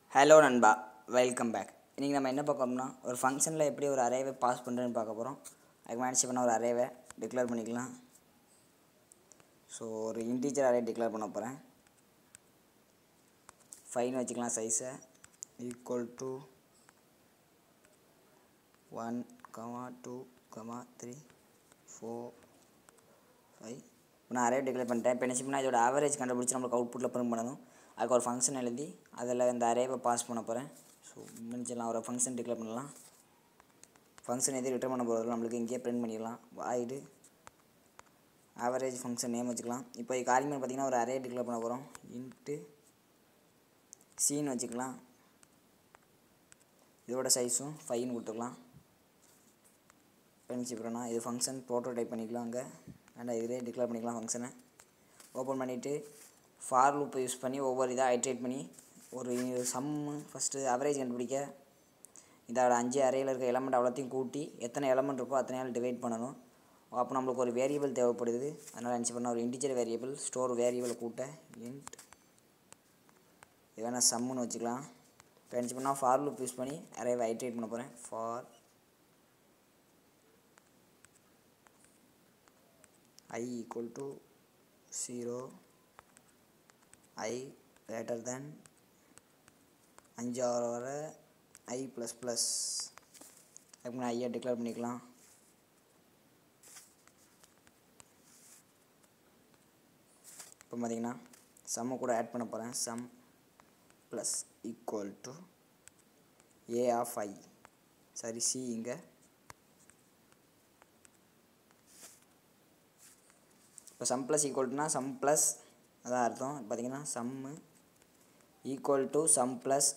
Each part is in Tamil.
ஹலோ நண்பா வெல்கம் பேக் இன்றைக்கி நம்ம என்ன பார்க்கறோம்னா ஒரு ஃபங்க்ஷனில் எப்படி ஒரு அரேவை பாஸ் பண்ணுறதுன்னு பார்க்க போகிறோம் அதுக்கு மேனேஜ் பண்ண ஒரு அரேவை டிக்ளேர் பண்ணிக்கலாம் ஸோ ஒரு இன்டீஜர் அரே டிக்ளேர் பண்ண போகிறேன் ஃபைன் வச்சுக்கலாம் சைஸை equal to one comma two comma three four five இப்போ நான் அரே டிக்ளேர் பண்ணிட்டேன் இப்போ என்ன செய்யணும்னா இதோட ஆவரேஜ் கண்டுபிடிச்சி நம்மளுக்கு அவுட்புட்டில் பிரிண்ட் பண்ணணும் அதுக்கு ஒரு ஃபங்க்ஷன் எழுதி அதில் இந்த அரேவை பாஸ் பண்ண போகிறேன் ஸோ முடிச்சிடலாம் ஒரு ஃபங்க்ஷன் டிக்ளேர் பண்ணலாம் ஃபங்க்ஷன் எது ரிட்டர்ன் பண்ண போகிறோம் நம்மளுக்கு இங்கேயே பிரிண்ட் பண்ணிடலாம் வாய்டு ஆவரேஜ் ஃபங்க்ஷன் நேம் வச்சுக்கலாம் இப்போ காரியமாக பார்த்தீங்கன்னா ஒரு அரே டிக்ளேர் பண்ண போகிறோம் இன்ட்டு சீன் வச்சுக்கலாம் இதோட சைஸும் ஃபைன்னு கொடுத்துக்கலாம் பண்ணிச்சுக்கிறோன்னா இது ஃபங்க்ஷன் ப்ரோட்டோடைப் பண்ணிக்கலாம் அங்கே அண்ட் இதிலே டிக்ளேர் பண்ணிக்கலாம் ஃபங்க்ஷனை ஓப்பன் பண்ணிவிட்டு ஃபார் லூப்பை யூஸ் பண்ணி ஒவ்வொரு இதாக ஐட்ரேட் பண்ணி ஒரு சம்மு ஃபஸ்ட்டு அவரேஜ் கண்டுபிடிக்க இதோட அஞ்சு அறையில் இருக்க எலமெண்ட் அவ்வளோத்தையும் கூட்டி எத்தனை எலமெண்ட் இருக்கோ அத்தனை நாள் டிவைட் பண்ணணும் அப்போ நம்மளுக்கு ஒரு வேரியபிள் தேவைப்படுது அதனால் என்ன பண்ணால் ஒரு இன்டிஜர் வேரியபிள் ஸ்டோர் வேரியபிள் கூட்ட இன்ட் இது வேணால் சம்முன்னு வச்சுக்கலாம் இப்போ என்ன பண்ணால் ஃபார் லூப் யூஸ் பண்ணி அரேவை ஐட்ரேட் பண்ண போகிறேன் for i equal to 0 i greater than அஞ்சு ஆறு வர ஐ ப்ளஸ் ப்ளஸ் அதுக்கு ஐயை டிக்ளேர் பண்ணிக்கலாம் இப்போ பார்த்தீங்கன்னா சம்மை கூட ஆட் பண்ண போகிறேன் sum plus equal to a of i சரி சி இங்கே இப்போ சம் ப்ளஸ் ஈக்குவல்ட்டுனா சம் ப்ளஸ் அதான் அர்த்தம் பார்த்தீங்கன்னா sum equal to sum plus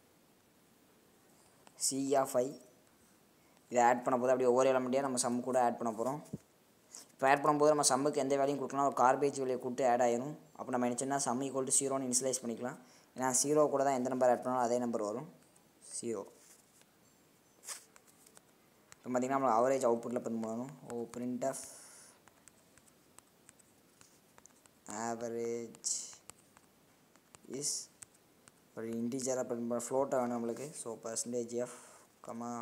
c of i இதை ஆட் பண்ண போது அப்படி ஒவ்வொரு எலமெண்ட்டையும் நம்ம சம் கூட ஆட் பண்ண போகிறோம் இப்போ ஆட் பண்ணும்போது நம்ம சம்முக்கு எந்த வேலையும் கொடுக்கலாம் ஒரு கார்பேஜ் வேலையை கூப்பிட்டு ஆட் ஆயிரும் அப்போ நம்ம நினச்சோன்னா சம் ஈக்குவல் டு ஜீரோன்னு இனிஷியலைஸ் பண்ணிக்கலாம் ஏன்னா ஜீரோ கூட தான் எந்த நம்பர் ஆட் பண்ணாலும் அதே நம்பர் வரும் ஜீரோ இப்போ பார்த்திங்கன்னா நம்ம அவரேஜ் அவுட்புட்டில் பிரிண்ட் பண்ணணும் oh print f average is ஒரு இன்டீஜராக பிரிண்ட் பண்ண ஃப்ளோட்டாக வேணும் நம்மளுக்கு ஸோ பர்சன்டேஜ் எஃப் கமா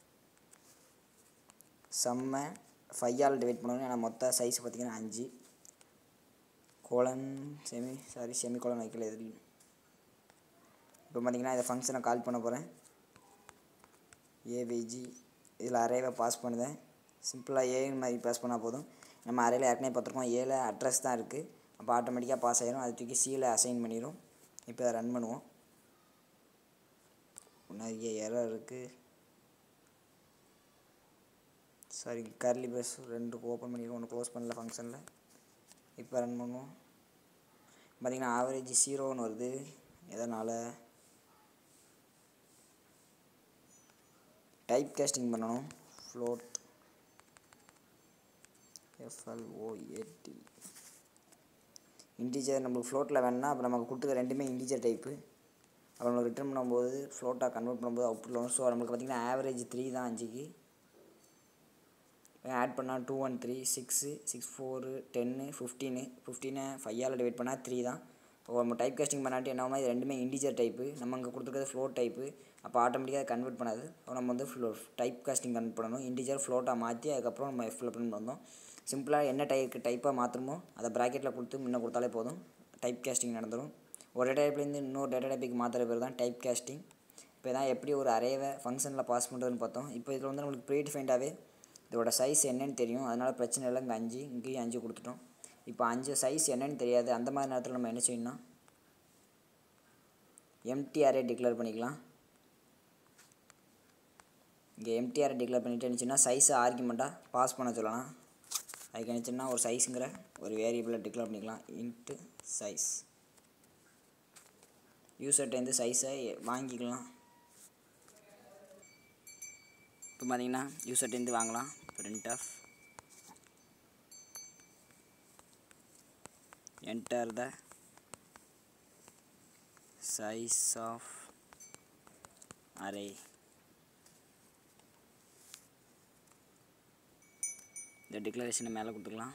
செம்ம ஃபையால் டிவைட் பண்ணணும் ஏன்னா மொத்த சைஸ் பார்த்திங்கன்னா அஞ்சு colon semi sorry semi colon வைக்கல எதில் இப்போ பார்த்திங்கன்னா இந்த ஃபங்க்ஷனை கால் பண்ண போகிறேன் ஏவிஜி இதில் அரேவை பாஸ் பண்ணுதேன் சிம்பிளாக ஏன்னு மாதிரி பாஸ் பண்ணால் போதும் நம்ம அறையில் ஏற்கனவே பார்த்துருக்கோம் ஏழு அட்ரஸ் தான் இருக்குது அப்போ ஆட்டோமேட்டிக்காக பாஸ் ஆயிரும் அது தூக்கி சியில் அசைன் பண்ணிடும் இப்போ அதை ரன் பண்ணுவோம் நிறைய எரர் இருக்குது சாரி கர்லி பஸ் ரெண்டு ஓப்பன் பண்ணிடுவோம் ஒன்று க்ளோஸ் பண்ணல ஃபங்க்ஷனில் இப்போ ரன் பண்ணுவோம் பார்த்திங்கன்னா ஆவரேஜ் ஜீரோன்னு வருது எதனால் டைப் கேஸ்டிங் பண்ணணும் ஃப்ளோட் எஃப்எல்ஓஏடி இன்டீஜர் நம்மளுக்கு ஃப்ளோட்டில் வேணும்னா அப்போ நமக்கு கொடுத்துருக்க ரெண்டுமே இன்டீஜர் டைப்பு அப்போ நம்ம ரிட்டர்ன் பண்ணும்போது ஃப்ளோட்டாக கன்வெர்ட் பண்ணும்போது அவுட்புட்டில் வரும் ஸோ நம்மளுக்கு பார்த்திங்கன்னா ஆவரேஜ் த்ரீ தான் அஞ்சுக்கு ஆட் பண்ணால் two one three six six four ten fifteen ஃபிஃப்டீனை ஃபையால் டிவைட் பண்ணால் த்ரீ தான் இப்போ நம்ம டைப் காஸ்டிங் பண்ணாட்டி என்ன ஆகும் இது ரெண்டுமே இன்டீஜர் டைப்பு நம்ம அங்கே கொடுத்துருக்கிறது ஃப்ளோட் டைப்பு அப்போ ஆட்டோமேட்டிக்காக கன்வெர்ட் பண்ணாது அப்போ நம்ம வந்து ஃப்ளோ டைப் காஸ்டிங் கன்வெர்ட் பண்ணணும் இன்டீஜர் ஃப்ளோட்டாக மாற்றி அதுக்கப்புறம் நம்ம எஃப்ல பிரிண்ட் பண்ணோம் சிம்பிளாக என்ன டைப் டைப்பாக மாற்றணுமோ அதை ப்ராக்கெட்டில் கொடுத்து முன்ன கொடுத்தாலே போதும் டைப் கேஸ்டிங் நடந்துடும் ஒரு டேட்டா டைப்லேருந்து இன்னொரு டேட்டா டைப்புக்கு மாற்றுற பேர் தான் டைப் கேஸ்டிங் இப்போ தான் எப்படி ஒரு அரேவை ஃபங்க்ஷனில் பாஸ் பண்ணுறதுன்னு பார்த்தோம் இப்போ இதில் வந்து நம்மளுக்கு ப்ரீ டிஃபைண்டாகவே இதோட சைஸ் என்னன்னு தெரியும் அதனால் பிரச்சனை இல்லை இங்கே அஞ்சு இங்கேயும் அஞ்சு கொடுத்துட்டோம் இப்போ அஞ்சு சைஸ் என்னன்னு தெரியாது அந்த மாதிரி நேரத்தில் நம்ம என்ன செய்யணும்னா எம்டி அரே டிக்ளேர் பண்ணிக்கலாம் இங்கே எம்டி அரே டிக்ளேர் பண்ணிட்டு இருந்துச்சுன்னா சைஸை ஆர்குமெண்ட்டாக பாஸ் பண்ண சொல்லலாம் அதுக்கு நினச்சுன்னா ஒரு சைஸுங்கிற ஒரு வேரியபிளை டிக்ளேர் பண்ணிக்கலாம் இன்ட்டு சைஸ் யூசர்கிட்டேருந்து சைஸை வாங்கிக்கலாம் இப்போ பார்த்தீங்கன்னா யூசர்கிட்டேருந்து வாங்கலாம் print f enter the size of array இந்த டிக்ளரேஷனை மேலே கொடுத்துக்கலாம்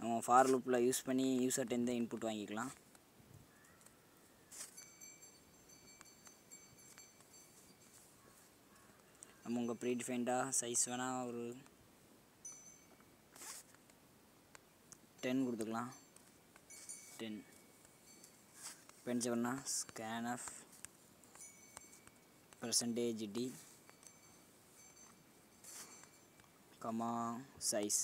நம்ம ஃபார் லூப்பில் யூஸ் பண்ணி யூசர்ட்டேருந்து இன்புட் வாங்கிக்கலாம் நம்ம உங்கள் ப்ரீ டிஃபைன்டாக சைஸ் வேணால் ஒரு டென் கொடுத்துக்கலாம் டென் பென்ஸ் பண்ணால் scan f percentage d comma size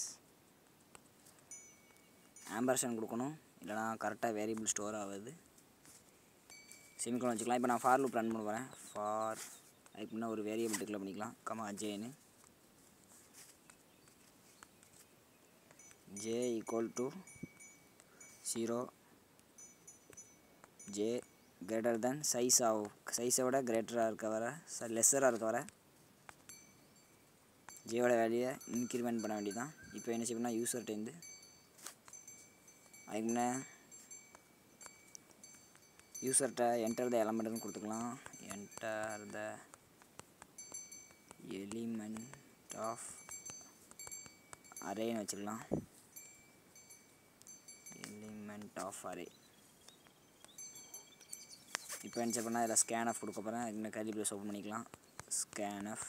ampersand கொடுக்கணும் இல்லைனா கரெக்டாக வேரியபிள் ஸ்டோர் ஆகுது செமிக்கோன் வச்சுக்கலாம் இப்போ நான் ஃபார் லூப் ரன் பண்ண போகிறேன் ஃபார் அதுக்கு முன்னே ஒரு வேரியபிள் டிக்ளேர் பண்ணிக்கலாம் கமா ஜேன்னு j equal to zero j greater than size ஆகும் சைஸை விட கிரேட்டராக இருக்க வர லெஸ்ஸராக இருக்க வர ஜேவோட வேல்யூயை இன்க்ரிமெண்ட் பண்ண வேண்டியதான் இப்போ என்ன செய்யணும்னா யூசர்ட்டேருந்து அதுக்கு முன்னே யூசர்கிட்ட என்டர் த எலமெண்ட்னு கொடுத்துக்கலாம் என்டர் த எலிமெண்ட் ஆஃப் அரேன்னு வச்சுக்கலாம் எலிமெண்ட் ஆஃப் அரே இப்போ என்ன பண்ணால் இதில் ஸ்கேன் ஆஃப் கொடுக்க போகிறேன் அதுக்கு முன்னே கரி ப்ளஸ் ஓப்பன் பண்ணிக்கலாம் ஸ்கேன் ஆஃப்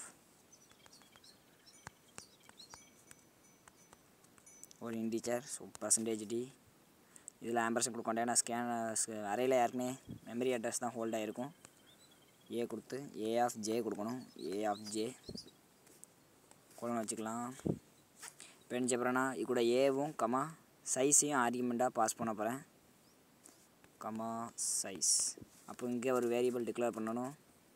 ஒரு இன்டீச்சர் ஸோ பர்சன்டேஜ் டி இதில் ஆம்பர்சன் கொடுக்க மாட்டேன் நான் ஸ்கேன் அறையில் யாருக்குமே மெமரி அட்ரஸ் தான் ஹோல்ட் ஆகிருக்கும் ஏ கொடுத்து ஏ ஆஃப் ஜே கொடுக்கணும் ஏ ஆஃப் ஜே கொலன் வச்சுக்கலாம் இப்போ என்ன செய்யப்படுறேன்னா இது கூட ஏவும் கமா சைஸையும் ஆர்குமெண்ட்டாக பாஸ் பண்ண போகிறேன் கமா சைஸ் அப்போ இங்கே ஒரு வேரியபிள் டிக்ளேர் பண்ணணும்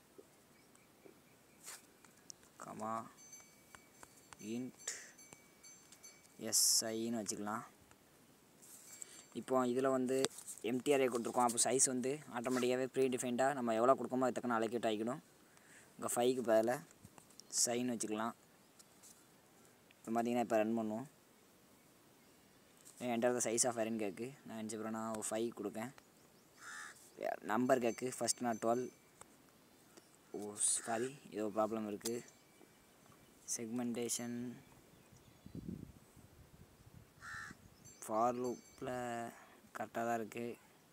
கமா இன்ட் எஸ்ஐன்னு வச்சுக்கலாம் இப்போ இதில் வந்து எம்டி அரே கொடுத்துருக்கோம் அப்போ சைஸ் வந்து ஆட்டோமேட்டிக்காகவே ப்ரீ டிஃபைன்டாக நம்ம எவ்வளோ கொடுக்கோமோ அது தக்கன அலோகேட் ஆகிக்கணும் இங்கே ஃபைவ்க்கு பதில் சைன் வச்சுக்கலாம் இப்போ பார்த்தீங்கன்னா இப்போ ரன் பண்ணுவோம் என்டர் த சைஸ் ஆஃப் அரேன்னு கேட்கு நான் என்ன செய்கிறேன்னா ஒரு ஃபைவ் கொடுக்கேன் நம்பர் கேட்கு ஃபஸ்ட் நான் டுவெல் ஓ சாரி ஏதோ ப்ராப்ளம் இருக்குது செக்மெண்டேஷன் ஃபார் லூப்பில் கரெக்டாக தான் இருக்குது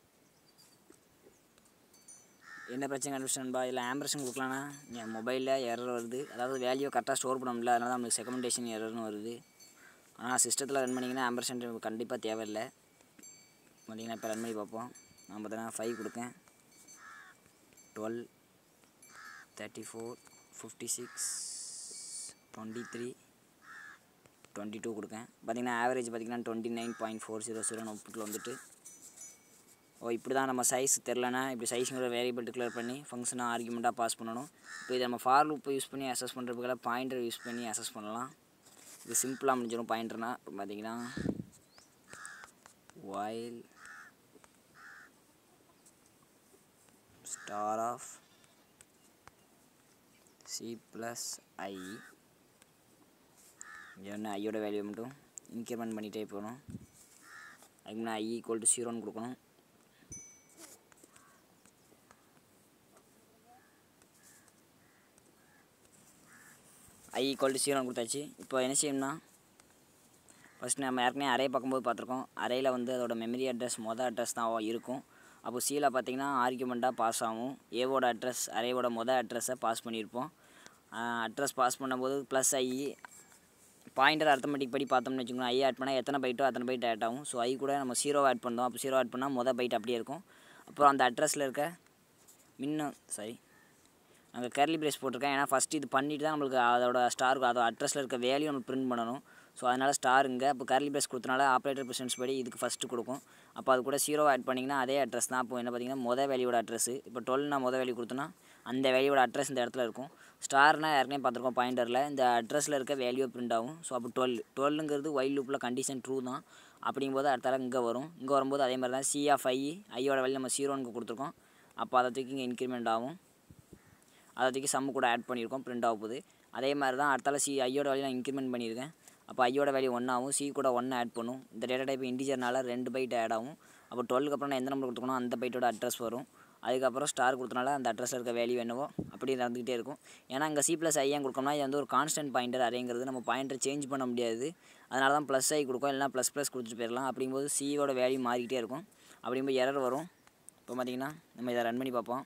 என்ன பிரச்சனை கண்டுபிடிச்சா இதில் ஆம்பரேஷன் கொடுக்கலான்னா என் மொபைலில் எரர் வருது அதாவது வேல்யூ கரெக்டாக ஸ்டோர் பண்ண முடியல அதனால தான் நம்மளுக்கு செகமெண்டேஷன் எரர்னு வருது ஆனால் சிஸ்டத்தில் ரன் பண்ணிங்கன்னா ஆம்பரேஷன் கண்டிப்பாக தேவையில்லை பார்த்தீங்கன்னா இப்போ ரன் பண்ணி பார்ப்போம் நான் பார்த்தீங்கன்னா ஃபைவ் கொடுக்கேன் twelve thirty four fifty six twenty three twenty two கொடுக்கேன் பார்த்தீங்கன்னா ஆவரேஜ் பார்த்தீங்கன்னா twenty nine point four zero zero அவுட்புட்டில் வந்துட்டு ஓ இப்படி தான் நம்ம சைஸ் தெரிலனா இப்படி சைஸுங்கிற வேரியபிள் டிக்ளேர் பண்ணி ஃபங்க்ஷனாக ஆர்குமெண்ட்டாக பாஸ் பண்ணணும் இப்போ இதை நம்ம ஃபார் லூப்பை யூஸ் பண்ணி அசஸ் பண்ணுறதுக்காக பாயிண்டர் யூஸ் பண்ணி அசஸ் பண்ணலாம் இது சிம்பிளாக முடிஞ்சிடும் பாயிண்டர்னா இப்போ பார்த்தீங்கன்னா while star of c plus i இங்கே ஒன்று ஐயோட வேல்யூ மட்டும் இன்க்ரிமெண்ட் பண்ணிகிட்டே போகணும் அதுக்கு முன்னே ஐ ஈக்குவல் டு ஜீரோன்னு கொடுக்கணும் ஐ ஈக்குவல் டு ஜீரோன்னு கொடுத்தாச்சு இப்போ என்ன செய்யணும்னா ஃபஸ்ட் நம்ம ஏற்கனவே அரே பார்க்கும்போது பார்த்துருக்கோம் அறையில் வந்து அதோட மெமரி அட்ரஸ் மொதல் அட்ரஸ் தான் இருக்கும் அப்போ சியில் பார்த்தீங்கன்னா ஆர்குமெண்ட்டாக பாஸ் ஆகும் ஏவோட அட்ரஸ் அரேவோட மொதல் அட்ரஸை பாஸ் பண்ணியிருப்போம் அட்ரஸ் பாஸ் பண்ணும்போது ப்ளஸ் ஐ பாயிண்டர் அர்த்தமெட்டிக் படி பார்த்தோம்னு வச்சுக்கோங்க ஐ ஆட் பண்ணால் எத்தனை பைட்டோ அத்தனை பைட் ஆட் ஆகும் ஸோ ஐ கூட நம்ம ஜீரோ ஆட் பண்ணோம் அப்போ ஜீரோ ஆட் பண்ணால் மொதல் பைட் அப்படியே இருக்கும் அப்புறம் அந்த அட்ரஸில் இருக்க மின்னும் சாரி அங்கே கர்லி பிரேஸ் போட்டிருக்கேன் ஏன்னா ஃபஸ்ட்டு இது பண்ணிட்டு தான் நம்மளுக்கு அதோட ஸ்டாருக்கு அதோட அட்ரஸில் இருக்க வேல்யூ நம்ம பிரிண்ட் பண்ணணும் ஸோ அதனால் ஸ்டார் இங்கே அப்போ கர்லி பிரேஸ் கொடுத்தனால ஆப்ரேட்டர் ப்ரெசன்ஸ் படி இதுக்கு ஃபஸ்ட்டு கொடுக்கும் அப்போ அது கூட ஜீரோ ஆட் பண்ணிங்கன்னா அதே அட்ரஸ் தான் அப்போ என்ன பார்த்தீங்கன்னா மொதல் வேல்யூட அட்ரஸ் இப்போ டுவெல் நான் மொதல் வேல்யூ கொடுத்தோன்னா அந்த வேல்யூட அட்ரஸ் இந்த இடத்துல இருக்கும் ஸ்டார்னால் ஏற்கனவே பார்த்துருக்கோம் பாயிண்டரில் இந்த அட்ரஸில் இருக்க வேல்யூ பிரிண்ட் ஆகும் ஸோ அப்போ டுவெல் டுவெல்லுங்கிறது வைல் லூப்பில் கண்டிஷன் ட்ரூ தான் அப்படிங்கும்போது அடுத்தால இங்கே வரும் இங்கே வரும்போது அதே மாதிரி தான் சி ஆஃப் ஐ ஐயோட வேல்யூ நம்ம ஜீரோனுக்கு கொடுத்துருக்கோம் அப்போ அதை தூக்கி இங்கே இன்க்ரிமெண்ட் ஆகும் அதை தூக்கி சம்மு கூட ஆட் பண்ணியிருக்கோம் பிரிண்ட் ஆக போகுது அதே மாதிரி தான் அடுத்தால சி ஐயோட வேல்யூ நான் இன்க்ரிமெண்ட் பண்ணியிருக்கேன் அப்போ ஐயோட வேல்யூ ஒன் ஆகும் சி கூட ஒன்று ஆட் பண்ணும் இந்த டேட்டா டைப் இன்டிஜர்னால ரெண்டு பைட் ஆட் ஆகும் அப்போ டுவெல்க்கு அப்புறம் நான் எந்த நம்பர் கொடுத்துக்கணும் அந்த பைட்டோட அட்ரஸ் வரும் அதுக்கப்புறம் ஸ்டார் கொடுத்தனால அந்த அட்ரஸில் இருக்க வேல்யூ என்னவோ அப்படி நடந்துக்கிட்டே இருக்கும் ஏன்னா இங்கே சி ப்ளஸ் ஐஏன் கொடுக்கோம்னா இது வந்து ஒரு கான்ஸ்டன்ட் பாயிண்டர் அரேங்கிறது நம்ம பாயிண்டர் சேஞ்ச் பண்ண முடியாது அதனால தான் ப்ளஸ் ஐ கொடுக்கும் இல்லைனா ப்ளஸ் ப்ளஸ் கொடுத்துட்டு போயிடலாம் அப்படிங்கும்போது சியோட வேல்யூ மாறிக்கிட்டே இருக்கும் அப்படிங்கும்போது எரர் வரும் இப்போ பார்த்தீங்கன்னா நம்ம இதை ரன் பண்ணி பார்ப்போம்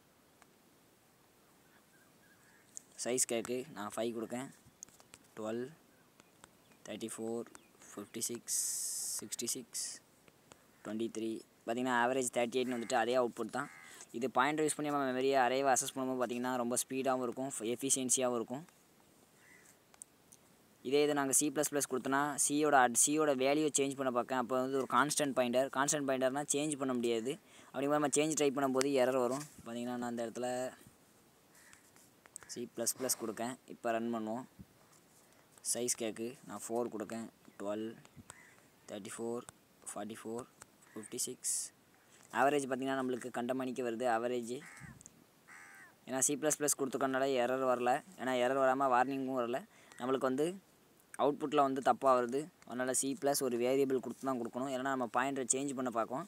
சைஸ் கேக்கு நான் ஃபைவ் கொடுக்கேன் twelve thirty four fifty six sixty six twenty three பார்த்தீங்கன்னா ஆவரேஜ் தேர்ட்டி எயிட்னு வந்துட்டு அதே அவுட்புட் தான் இது பாயிண்டர் யூஸ் பண்ணி நம்ம மெமரியை அரேவை அசஸ் பண்ணும்போது பார்த்தீங்கன்னா ரொம்ப ஸ்பீடாகவும் இருக்கும் எஃபிஷியன்சியாகவும் இருக்கும் இதே இது நாங்கள் சி ப்ளஸ் ப்ளஸ் கொடுத்தோன்னா சியோட சியோட வேல்யூ சேஞ்ச் பண்ண பார்க்க அப்போ வந்து ஒரு கான்ஸ்டன்ட் பாயிண்டர் கான்ஸ்டன்ட் பாயிண்டர்னால் சேஞ்ச் பண்ண முடியாது அப்படிங்கும்போது நம்ம சேஞ்ச் ட்ரை பண்ணும்போது எரர் வரும் பார்த்தீங்கன்னா நான் அந்த இடத்துல சி ப்ளஸ் ப்ளஸ் கொடுக்கேன் இப்போ ரன் பண்ணுவோம் சைஸ் கேக்கு நான் ஃபோர் கொடுக்கேன் twelve thirty four forty four fifty six average பார்த்திங்கன்னா நம்மளுக்கு கண்ட மணிக்கு வருது ஆவரேஜ் ஏன்னா சி ப்ளஸ் ப்ளஸ் கொடுத்துக்கனால எரர் வரல ஏன்னா எரர் வராமல் வார்னிங்கும் வரல நம்மளுக்கு வந்து அவுட்புட்டில் வந்து தப்பாக வருது அதனால் சி ப்ளஸ் ஒரு வேரியபிள் கொடுத்து தான் கொடுக்கணும் ஏன்னா நம்ம பாயிண்டரை சேஞ்ச் பண்ண பார்க்கோம்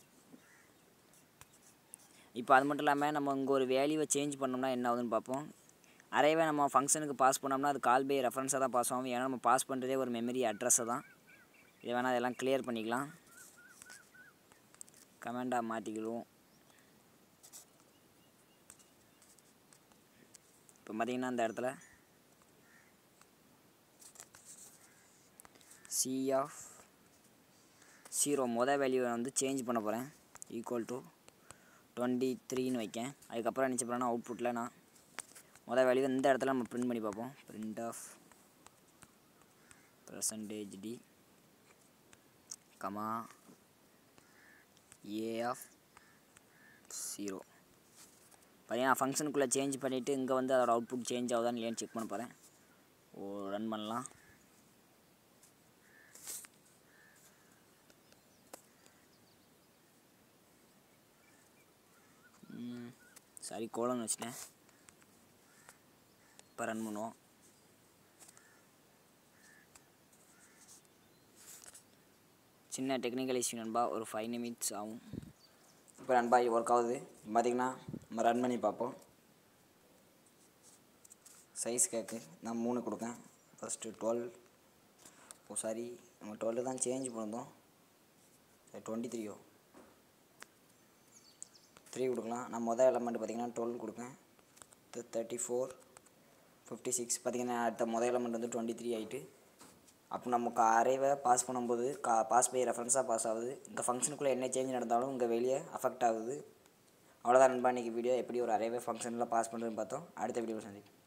இப்போ அது மட்டும் இல்லாமல் நம்ம இங்கே ஒரு வேல்யூவை சேஞ்ச் பண்ணோம்னா என்ன ஆகுதுன்னு பார்ப்போம் அரேவை நம்ம ஃபங்க்ஷனுக்கு பாஸ் பண்ணோம்னா அது கால் பை ரெஃபரன்ஸாக தான் பாஸ் ஆகும் ஏன்னா நம்ம பாஸ் பண்ணுறதே ஒரு மெமரி அட்ரஸை தான் இதை வேணால் அதெல்லாம் கிளியர் பண்ணிக்கலாம் கமெண்டாக மாற்றிக்கிடுவோம் இப்போ பார்த்தீங்கன்னா அந்த இடத்துல சி ஆஃப் ஜீரோ மொதல் வேல்யூவை வந்து சேஞ்ச் பண்ண போகிறேன் ஈக்குவல் டு டுவெண்ட்டி த்ரீன்னு வைக்கேன் அதுக்கப்புறம் நினச்ச போகிறேன்னா அவுட்புட்டில் நான் மொதல் வேல்யூ இந்த இடத்துல நம்ம பிரிண்ட் பண்ணி பார்ப்போம் print f percentage d comma a of zero பார்த்தீங்கன்னா ஃபங்க்ஷனுக்குள்ளே சேஞ்ச் பண்ணிவிட்டு இங்கே வந்து அதோட அவுட்புட் சேஞ்ச் ஆகுதான்னு இல்லையான்னு செக் பண்ண போகிறேன் ஓ ரன் பண்ணலாம் சாரி கோலம்னு வச்சிட்டேன் இப்போ ரன் பண்ணுவோம் சின்ன டெக்னிக்கல் இஷ்யூ நண்பா ஒரு ஃபைவ் நிமிட்ஸ் ஆகும் இப்போ நண்பா இது ஒர்க் ஆகுது பார்த்திங்கன்னா நம்ம ரன் பண்ணி பார்ப்போம் சைஸ் கேக்கு நான் மூணு கொடுக்கேன் ஃபஸ்ட்டு டுவெல் ஓ சாரி நம்ம டுவெல் தான் சேஞ்ச் பண்ணிருந்தோம் சரி டுவெண்ட்டி த்ரீயோ த்ரீ கொடுக்கலாம் நான் மொதல் எலமெண்ட் பார்த்திங்கன்னா டுவெல் கொடுப்பேன் தேர்ட்டி ஃபோர் ஃபிஃப்டி சிக்ஸ் பார்த்திங்கன்னா அடுத்த மொதல் எலமெண்ட் வந்து டுவெண்ட்டி த்ரீ ஆகிட்டு அப்போ நமக்கு அரேவை பாஸ் பண்ணும்போது கா பாஸ் பை ரெஃபரன்ஸாக பாஸ் ஆகுது இங்கே ஃபங்க்ஷனுக்குள்ளே என்ன சேஞ்ச் நடந்தாலும் இங்கே வெளியே அஃபெக்ட் ஆகுது அவ்வளோதான் நண்பா இன்றைக்கி வீடியோ எப்படி ஒரு அரேவை ஃபங்க்ஷனில் பாஸ் பண்ணுறதுன்னு பார்த்தோம் அடுத்த வீடியோவில் சந்திப்போம்